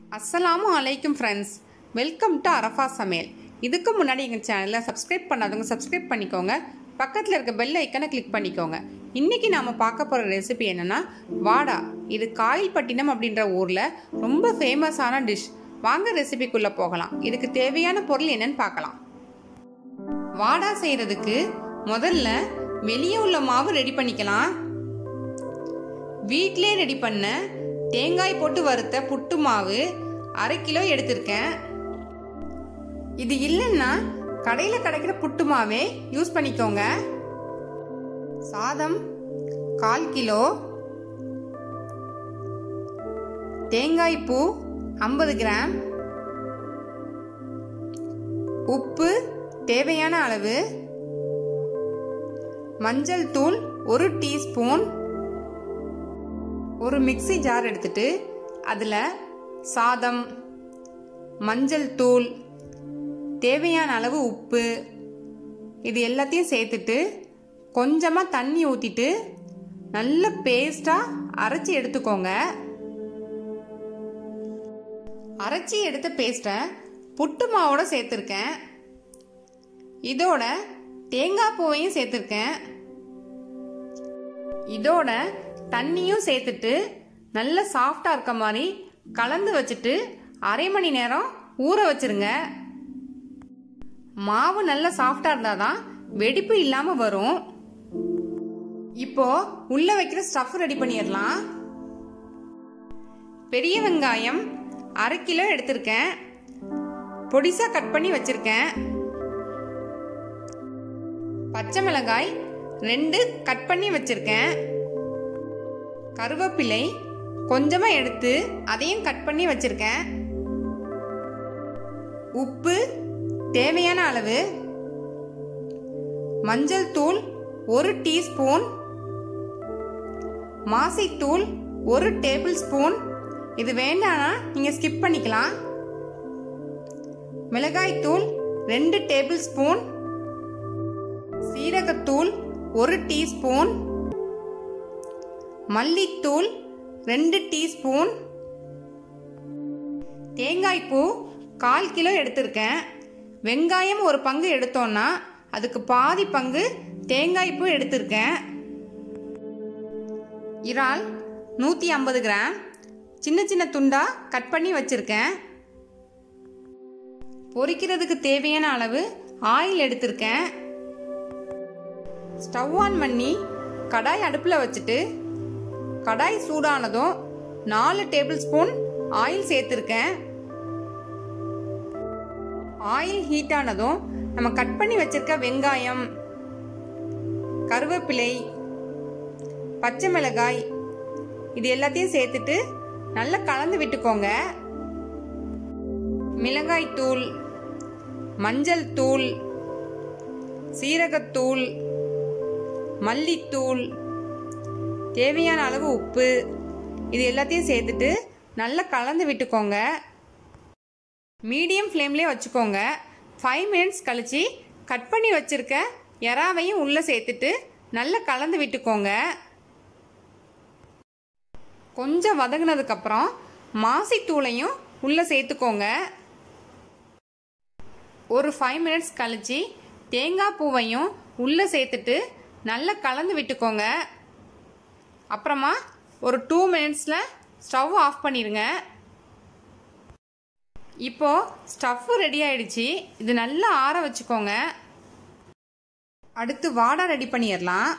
அஸ்ஸலாமு அலைக்கும் friends welcome to Arafah சமையல் இதுக்கு முன்னாடி எங்கள் சேனலை சப்ஸ்கிரைப் பண்ணாதவங்க சப்ஸ்கிரைப் பண்ணிக்கோங்க பக்கத்தில் இருக்க பெல் ஐக்கனை கிளிக் பண்ணிக்கோங்க இன்றைக்கி நாம் பார்க்க போகிற ரெசிபி என்னென்னா வாடா இது காயில்பட்டினம் அப்படின்ற ஊரில் ரொம்ப ஃபேமஸான டிஷ் வாங்க ரெசிபிக்குள்ளே போகலாம் இதுக்கு தேவையான பொருள் என்னன்னு பார்க்கலாம் வாடா செய்கிறதுக்கு முதல்ல வெளியே உள்ள மாவு ரெடி பண்ணிக்கலாம் வீட்டிலே ரெடி பண்ண தேங்காய் போட்டு வறுத்த புட்டு மாவு அரை கிலோ எடுத்திருக்கேன் இது இல்லைன்னா கடையில் கிடைக்கிற புட்டு மாவே யூஸ் பண்ணிக்கோங்க சாதம் கால் கிலோ தேங்காய் பூ ஐம்பது கிராம் உப்பு தேவையான அளவு மஞ்சள் தூள் ஒரு டீஸ்பூன் ஒரு மிக்சி ஜார் எடுத்துட்டு அதில் சாதம் மஞ்சள் தூள் தேவையான அளவு உப்பு இது எல்லாத்தையும் சேர்த்துட்டு கொஞ்சமாக தண்ணி ஊற்றிட்டு நல்ல பேஸ்டாக அரைச்சி எடுத்துக்கோங்க அரைச்சி எடுத்த பேஸ்ட்டை புட்டு மாவோட சேர்த்துருக்கேன் இதோட தேங்காய் பூவையும் சேர்த்துருக்கேன் இதோட தண்ணியும் சேர்த்துட்டு நல்ல சாஃப்டாக இருக்க மாதிரி கலந்து வச்சுட்டு அரை மணி நேரம் ஊற வச்சிருங்க மாவு நல்ல சாஃப்டாக இருந்தால் தான் வெடிப்பு இல்லாமல் வரும் இப்போ உள்ள வைக்கிற ஸ்டஃப் ரெடி பண்ணிடலாம் பெரிய வெங்காயம் அரை கிலோ எடுத்திருக்கேன் பொடிசா கட் பண்ணி வச்சிருக்கேன் பச்சை மிளகாய் ரெண்டு கட் பண்ணி வச்சிருக்கேன் கருவேப்பிலை கொஞ்சமா எடுத்து அதையும் கட் பண்ணி வச்சிருக்கேன் உப்பு தேவையான அளவு மஞ்சள் தூள் ஒரு டீஸ்பூன் மாசித்தூள் ஒரு டேபிள் ஸ்பூன் இது வேண்டானா நீங்க ஸ்கிப் பண்ணிக்கலாம் மிளகாய்த்தூள் ரெண்டு டேபிள் ஸ்பூன் சீரகத்தூள் ஒரு டீஸ்பூன் மல்லித்தூள் ரெண்டு டீஸ்பூன் தேங்காய் பூ கால் கிலோ எடுத்திருக்கேன் வெங்காயம் ஒரு பங்கு எடுத்தோன்னா அதுக்கு பாதி பங்கு தேங்காய் பூ எடுத்திருக்கேன் இறால் நூற்றி ஐம்பது கிராம் சின்ன சின்ன துண்டா கட் பண்ணி வச்சிருக்கேன் பொரிக்கிறதுக்கு தேவையான அளவு ஆயில் எடுத்திருக்கேன் ஸ்டவ் ஆன் பண்ணி கடாய் அடுப்பில் வச்சுட்டு கடாய் சூடானதும் நாலு டேபிள் ஸ்பூன் ஆயில் சேர்த்துருக்கேன் ஆயில் ஹீட் ஆனதும் நம்ம கட் பண்ணி வச்சிருக்க வெங்காயம் கருவேப்பிலை பச்சை மிளகாய் இது எல்லாத்தையும் சேர்த்துட்டு நல்லா கலந்து விட்டுக்கோங்க மிளகாய் தூள் மஞ்சள் தூள் சீரகத்தூள் மல்லித்தூள் தேவையான அளவு உப்பு இது எல்லாத்தையும் சேர்த்துட்டு நல்லா கலந்து விட்டுக்கோங்க மீடியம் ஃப்ளேம்லேயே வச்சுக்கோங்க ஃபைவ் மினிட்ஸ் கழிச்சு கட் பண்ணி வச்சிருக்க எறாவையும் உள்ளே சேர்த்துட்டு நல்லா கலந்து விட்டுக்கோங்க கொஞ்சம் வதங்கினதுக்கப்புறம் மாசித்தூளையும் உள்ளே சேர்த்துக்கோங்க ஒரு ஃபைவ் மினிட்ஸ் கழிச்சு தேங்காய் பூவையும் உள்ளே சேர்த்துட்டு நல்லா கலந்து விட்டுக்கோங்க அப்புறமா ஒரு டூ மினிட்ஸில் ஸ்டவ் ஆஃப் பண்ணிடுங்க இப்போ ஸ்டஃப் ரெடி ஆயிடுச்சு இது நல்லா ஆற வச்சுக்கோங்க அடுத்து வாடை ரெடி பண்ணிடலாம்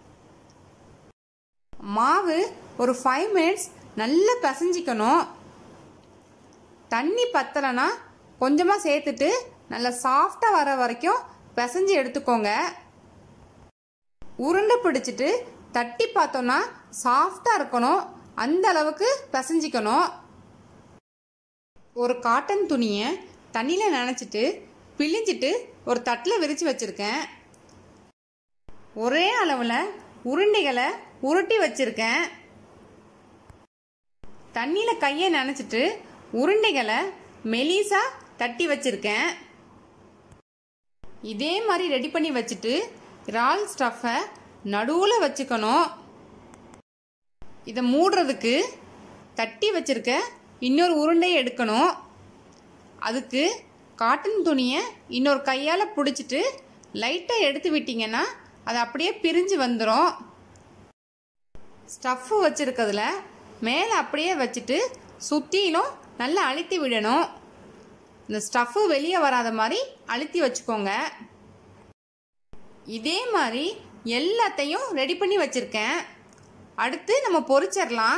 மாவு ஒரு ஃபைவ் மினிட்ஸ் நல்லா பிசைஞ்சிக்கணும் தண்ணி பத்தலைன்னா கொஞ்சமாக சேர்த்துட்டு நல்லா சாஃப்டாக வர வரைக்கும் பிசைஞ்சு எடுத்துக்கோங்க உருண்டை பிடிச்சிட்டு தட்டி பார்த்தோன்னா சாஃப்டாக இருக்கணும் அந்த அளவுக்கு பிசைஞ்சிக்கணும் ஒரு காட்டன் துணியை தண்ணியில் நனைச்சிட்டு பிழிஞ்சிட்டு ஒரு தட்டில் விரித்து வச்சுருக்கேன் ஒரே அளவில் உருண்டைகளை உருட்டி வச்சுருக்கேன் தண்ணியில் கையை நனைச்சிட்டு உருண்டைகளை மெலிசாக தட்டி வச்சுருக்கேன் இதே மாதிரி ரெடி பண்ணி வச்சுட்டு இறால் ஸ்டஃப்பை நடுவில் வச்சுக்கணும் இதை மூடுறதுக்கு தட்டி வச்சிருக்க இன்னொரு உருண்டையை எடுக்கணும் அதுக்கு காட்டன் துணியை இன்னொரு கையால் பிடிச்சிட்டு லைட்டாக எடுத்து விட்டிங்கன்னா அது அப்படியே பிரிஞ்சு வந்துடும் ஸ்டஃப்பு வச்சுருக்கிறதுல மேலே அப்படியே வச்சுட்டு சுற்றிலும் நல்லா அழுத்தி விடணும் இந்த ஸ்டஃப்பு வெளியே வராத மாதிரி அழுத்தி வச்சுக்கோங்க இதே மாதிரி எல்லாத்தையும் ரெடி பண்ணி வச்சுருக்கேன் அடுத்து நம்ம பொரிச்சிடலாம்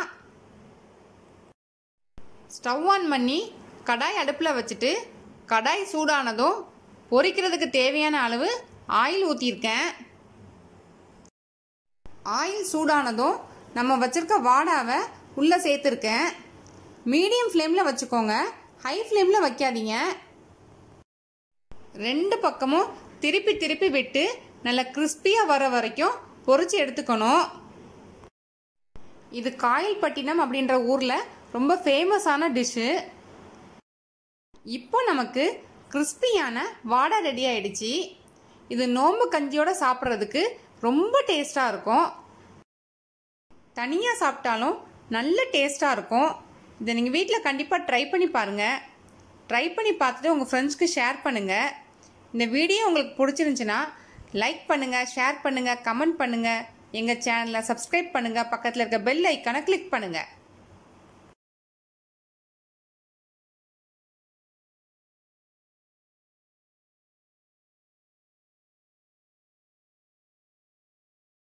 ஸ்டவ் ஆன் பண்ணி கடாய் அடுப்பில் வச்சுட்டு கடாய் சூடானதும் பொரிக்கிறதுக்கு தேவையான அளவு ஆயில் ஊற்றிருக்கேன் ஆயில் சூடானதும் நம்ம வச்சுருக்க வாடாவை உள்ளே சேர்த்துருக்கேன் மீடியம் ஃப்ளேமில் வச்சுக்கோங்க ஹை ஃப்ளேமில் வைக்காதீங்க ரெண்டு பக்கமும் திருப்பி திருப்பி விட்டு நல்லா கிறிஸ்பியாக வர வரைக்கும் பொரிச்சு எடுத்துக்கணும் இது காயல்பட்டினம் அப்படின்ற ஊரில் ரொம்ப ஃபேமஸான டிஷ்ஷு இப்போ நமக்கு கிறிஸ்பியான வாடை ரெடி ஆயிடுச்சு இது நோம்பு கஞ்சியோட சாப்பிட்றதுக்கு ரொம்ப டேஸ்டாக இருக்கும் தனியாக சாப்பிட்டாலும் நல்ல டேஸ்ட்டாக இருக்கும் இதை நீங்கள் வீட்டில் கண்டிப்பாக ட்ரை பண்ணி பாருங்கள் ட்ரை பண்ணி பார்த்துட்டு உங்கள் ஃப்ரெண்ட்ஸ்க்கு ஷேர் பண்ணுங்கள் இந்த வீடியோ உங்களுக்கு பிடிச்சிருந்துச்சுன்னா லைக் பண்ணுங்கள் ஷேர் பண்ணுங்கள் கமெண்ட் பண்ணுங்கள் எங்கள் சேனலை சப்ஸ்கிரைப் பண்ணுங்கள் பக்கத்தில் இருக்க பெல் ஐக்கானை கிளிக் பண்ணுங்கள்